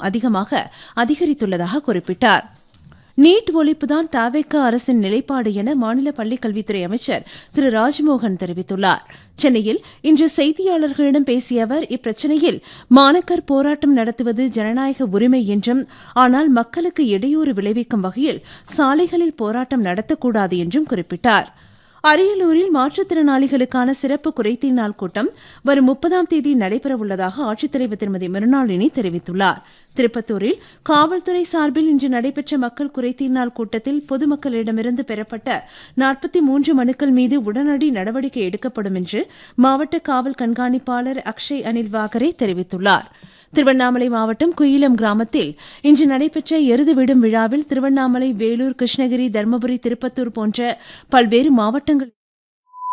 அதிகமாக அதிகரித்துள்ளதாக குறிப்பிட்டார் நீட் ஒழிப்புதான் தாவேக்கா அரசின் நிலைப்பாடு என மாநில பள்ளிக்கல்வித்துறை அமைச்சர் திரு ராஜ்மோகன் தெரிவித்துள்ளார் சென்னையில் இன்று செய்தியாளர்களிடம் பேசிய அவர் இப்பிரச்சினையில் மாணக்கர் போராட்டம் நடத்துவது ஜனநாயக உரிமை என்றும் ஆனால் மக்களுக்கு இடையூறு விளைவிக்கும் வகையில் சாலைகளில் போராட்டம் நடத்தக்கூடாது என்றும் குறிப்பிட்டார் அரியலூரில் மாற்றுத்திறனாளிகளுக்கான சிறப்பு குறைதீர் நாள் கூட்டம் வரும் முப்பதாம் தேதி நடைபெறவுள்ளதாக ஆட்சித்தலைவர் திருமதி மிருணாளினி தெரிவித்துள்ளார் திருப்பத்தூரில் காவல்துறை சார்பில் இன்று நடைபெற்ற மக்கள் குறைதீர் நாள் கூட்டத்தில் பொதுமக்களிடமிருந்து பெறப்பட்ட நாற்பத்தி மூன்று மனுக்கள் மீது உடனடி நடவடிக்கை எடுக்கப்படும் என்று மாவட்ட காவல் கண்காணிப்பாளர் அக்ஷய் அனில் வாகரே தெரிவித்துள்ளார் திருவண்ணாமலை மாவட்டம் குயிலம் கிராமத்தில் இன்று நடைபெற்ற எருது விடும் விழாவில் திருவண்ணாமலை வேலூர் கிருஷ்ணகிரி தருமபுரி திருப்பத்தூர் போன்ற பல்வேறு மாவட்டங்கள்